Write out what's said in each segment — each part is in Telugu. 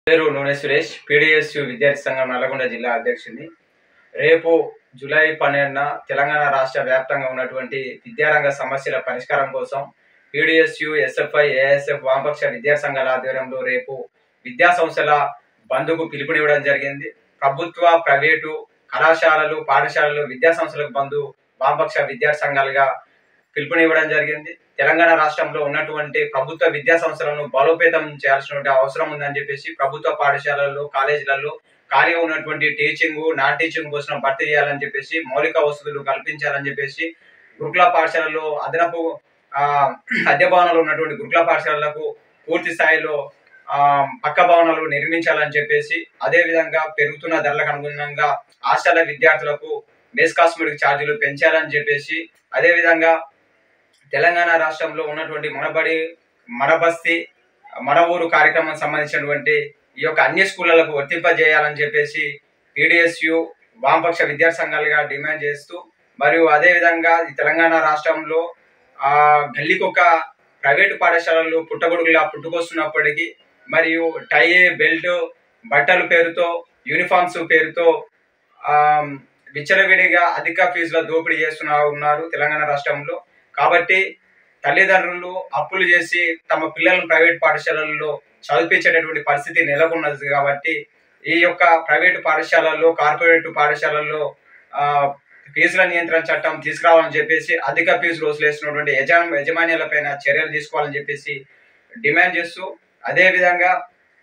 పేరు నూనె సురేష్ పీడిఎస్యు విద్యార్థి సంఘం నల్గొండ జిల్లా అధ్యక్షుడిని రేపు జూలై పన్నెండున తెలంగాణ రాష్ట్ర వ్యాప్తంగా ఉన్నటువంటి విద్యారంగ సమస్యల పరిష్కారం కోసం పీడిఎస్యు ఎస్ఎఫ్ఐ ఏఎస్ఎఫ్ వామపక్ష విద్యార్థి సంఘాల ఆధ్వర్యంలో రేపు విద్యా సంస్థల బంద్కు పిలుపునివ్వడం జరిగింది ప్రభుత్వ ప్రైవేటు కళాశాలలు పాఠశాలలు విద్యా సంస్థలకు బంధు వామపక్ష విద్యార్థి సంఘాలుగా పిలుపునివ్వడం జరిగింది తెలంగాణ రాష్ట్రంలో ఉన్నటువంటి ప్రభుత్వ విద్యా సంస్థలను బలోపేతం చేయాల్సినటువంటి అవసరం ఉందని చెప్పేసి ప్రభుత్వ పాఠశాలల్లో కాలేజీలలో ఖాళీగా ఉన్నటువంటి టీచింగ్ నాన్ టీచింగ్ కోసం భర్తీ చేయాలని చెప్పేసి మౌలిక వసతులు కల్పించాలని చెప్పేసి గురుకుల పాఠశాలలో అదనపు ఆ, అద్దె భవనాలు ఉన్నటువంటి గురుకుల పాఠశాలలకు పూర్తి స్థాయిలో ఆ, పక్క భవనాలు నిర్మించాలని చెప్పేసి అదే విధంగా పెరుగుతున్న ధరలకు అనుగుణంగా హాస్టల్ విద్యార్థులకు బేస్ కాస్మెటిక్ ఛార్జీలు పెంచాలని చెప్పేసి అదే విధంగా తెలంగాణ రాష్ట్రంలో ఉన్నటువంటి మనబడి మన బస్తీ మన ఊరు కార్యక్రమం సంబంధించినటువంటి ఈ యొక్క అన్ని స్కూళ్ళలకు వర్తింపజేయాలని చెప్పేసి పీడిఎస్యు వామపక్ష విద్యార్థి సంఘాలుగా డిమాండ్ చేస్తూ మరియు అదే విధంగా ఈ తెలంగాణ రాష్ట్రంలో ఆ గల్లీకొక ప్రైవేటు పాఠశాలలు పుట్టగొడుగులా పుట్టుకొస్తున్నప్పటికీ మరియు టై బెల్ట్ బట్టల పేరుతో యూనిఫామ్స్ పేరుతో ఆ, విచ్చలవిడిగా అధిక ఫీజుల దోపిడీ చేస్తున్నా ఉన్నారు తెలంగాణ రాష్ట్రంలో కాబట్టి తల్లిదండ్రులు అప్పులు చేసి తమ పిల్లలను ప్రైవేట్ పాఠశాలల్లో చదివించేటటువంటి పరిస్థితి నెలకొన్నది కాబట్టి ఈ యొక్క ప్రైవేటు పాఠశాలల్లో కార్పొరేట్ పాఠశాలల్లో ఆ, ఫీజుల నియంత్రణ చట్టం తీసుకురావాలని చెప్పేసి అధిక ఫీజులు వసూలేస్తున్నటువంటి యజమా యజమాన్యాలపైన చర్యలు తీసుకోవాలని చెప్పేసి డిమాండ్ చేస్తూ అదే విధంగా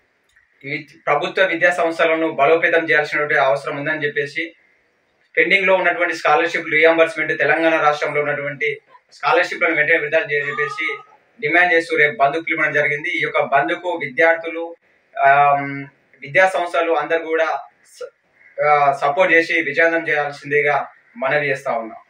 ఈ ప్రభుత్వ విద్యా సంస్థలను బలోపేతం చేయాల్సినటువంటి అవసరం ఉందని చెప్పేసి పెండింగ్ లో ఉన్నటువంటి స్కాలర్షిప్ రియంబర్స్మెంట్ తెలంగాణ రాష్ట్రంలో ఉన్నటువంటి స్కాలర్షిప్లను వెంటనే విడుదల చేయని చెప్పేసి డిమాండ్ చేస్తూ రేపు బంధు పిలవడం జరిగింది ఈ యొక్క బంధుకు విద్యార్థులు ఆమ్, విద్యా సంస్థలు అందరు కూడా సపోర్ట్ చేసి విజయవంతం చేయాల్సిందిగా మనవి చేస్తా ఉన్నాం